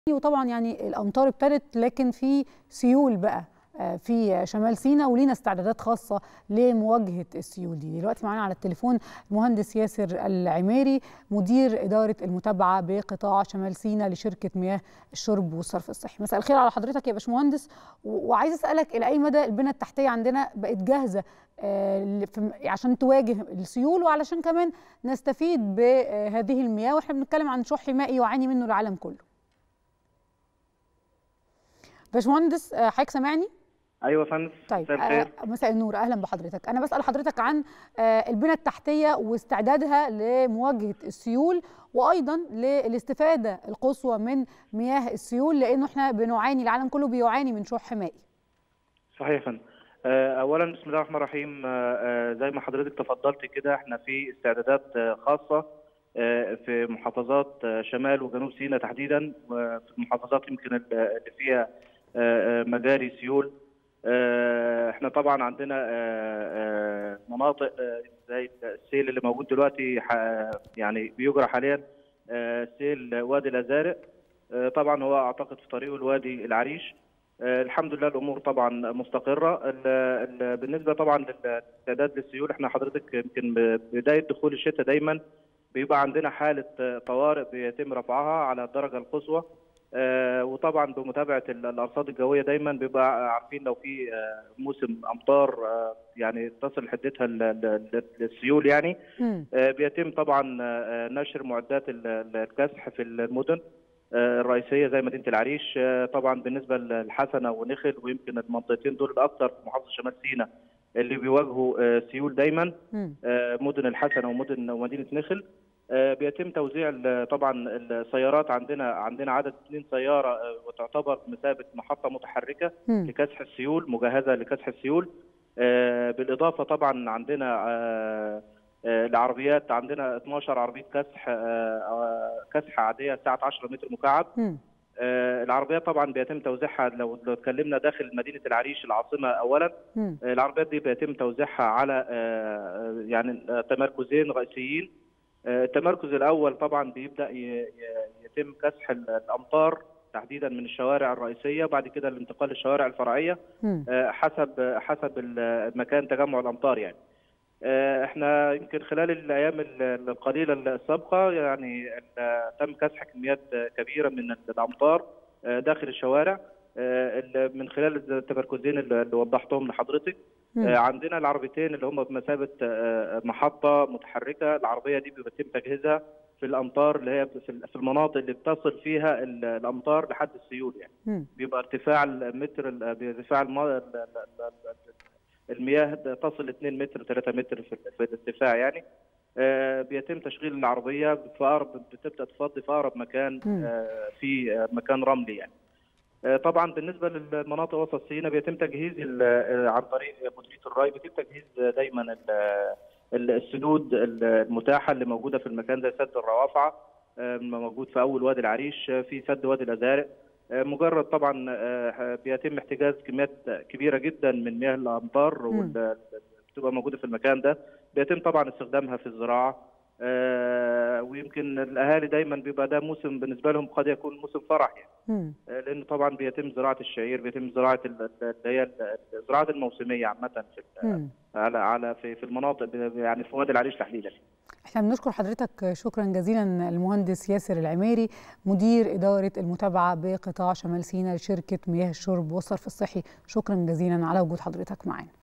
وطبعا يعني الامطار ابتدت لكن في سيول بقى في شمال سيناء ولينا استعدادات خاصه لمواجهه السيول دي دلوقتي معانا على التليفون المهندس ياسر العميري مدير اداره المتابعه بقطاع شمال سيناء لشركه مياه الشرب والصرف الصحي مساء الخير على حضرتك يا باشمهندس وعايز اسالك الى اي مدى البنى التحتيه عندنا بقت جاهزه عشان تواجه السيول وعلشان كمان نستفيد بهذه المياه واحنا بنتكلم عن شح مائي يعاني منه العالم كله باشمهندس حضرتك سامعني ايوه يا فندم طيب آه مساء النور اهلا بحضرتك انا بسال حضرتك عن آه البنى التحتيه واستعدادها لمواجهه السيول وايضا للاستفاده القصوى من مياه السيول لانه احنا بنعاني العالم كله بيعاني من شح مائي صحيح يا فندم آه اولا بسم الله الرحمن الرحيم زي ما حضرتك تفضلت كده احنا في استعدادات خاصه في محافظات شمال وجنوب سيناء تحديدا وفي المحافظات يمكن اللي فيها مجاري سيول احنا طبعا عندنا مناطق زي السيل اللي موجود دلوقتي يعني بيجرى حاليا سيل وادي الازارق طبعا هو اعتقد في طريقه الوادي العريش الحمد لله الامور طبعا مستقره بالنسبه طبعا للاستعداد للسيول احنا حضرتك يمكن بدايه دخول الشتاء دايما بيبقى عندنا حاله طوارئ بيتم رفعها على الدرجه القصوى آه وطبعا بمتابعه الارصاد الجويه دايما بيبقى عارفين لو في آه موسم امطار آه يعني تصل حدتها للسيول يعني بيتم طبعا نشر معدات الكسح في المدن الرئيسيه زي مدينه العريش طبعا بالنسبه للحسنه ونخل ويمكن المنطقتين دول الاكثر في محافظه شمال سيناء اللي بيواجهوا سيول دايما مدن الحسنه ومدن ومدينه نخل بيتم توزيع طبعا السيارات عندنا عندنا عدد اثنين سياره وتعتبر بمثابه محطه متحركه م. لكسح السيول مجهزه لكسح السيول بالاضافه طبعا عندنا العربيات عندنا 12 عربيه كسح كسح عاديه سعه 10 متر مكعب م. العربيات طبعا بيتم توزيعها لو لو اتكلمنا داخل مدينه العريش العاصمه اولا م. العربيات دي بيتم توزيعها على يعني تمركزين رئيسيين التمركز الاول طبعا بيبدا يتم كسح الامطار تحديدا من الشوارع الرئيسيه وبعد كده الانتقال للشوارع الفرعيه حسب حسب مكان تجمع الامطار يعني احنا يمكن خلال الايام القليله السابقه يعني تم كسح كميات كبيره من الامطار داخل الشوارع من خلال التمركزين اللي وضحتهم لحضرتك عندنا العربيتين اللي هم بمثابه محطه متحركه العربيه دي بيتم تجهيزها في الامطار اللي هي في المناطق اللي بتصل فيها الامطار لحد السيول يعني بيبقى ارتفاع المتر ارتفاع المياه تصل 2 متر 3 متر في الارتفاع يعني بيتم تشغيل العربيه في اقرب بتبدا تفضي في اقرب مكان في مكان رملي يعني طبعا بالنسبه للمناطق وسط سيناء بيتم تجهيز عن طريق مديريه الري بيتم تجهيز دايما السدود المتاحه اللي موجوده في المكان زي سد الروافعه موجود في اول وادي العريش في سد وادي الازارق مجرد طبعا بيتم احتجاز كميات كبيره جدا من مياه الامطار بتبقى موجوده في المكان ده بيتم طبعا استخدامها في الزراعه آه ويمكن الاهالي دايما بيبقى ده موسم بالنسبه لهم قد يكون موسم فرح يعني آه لانه طبعا بيتم زراعه الشعير بيتم زراعه اللي هي الزراعه الموسميه عامه في على على في, في المناطق يعني في وادي العريش تحديدا احنا بنشكر حضرتك شكرا جزيلا المهندس ياسر العميري مدير اداره المتابعه بقطاع شمال سيناء لشركه مياه الشرب والصرف الصحي شكرا جزيلا على وجود حضرتك معنا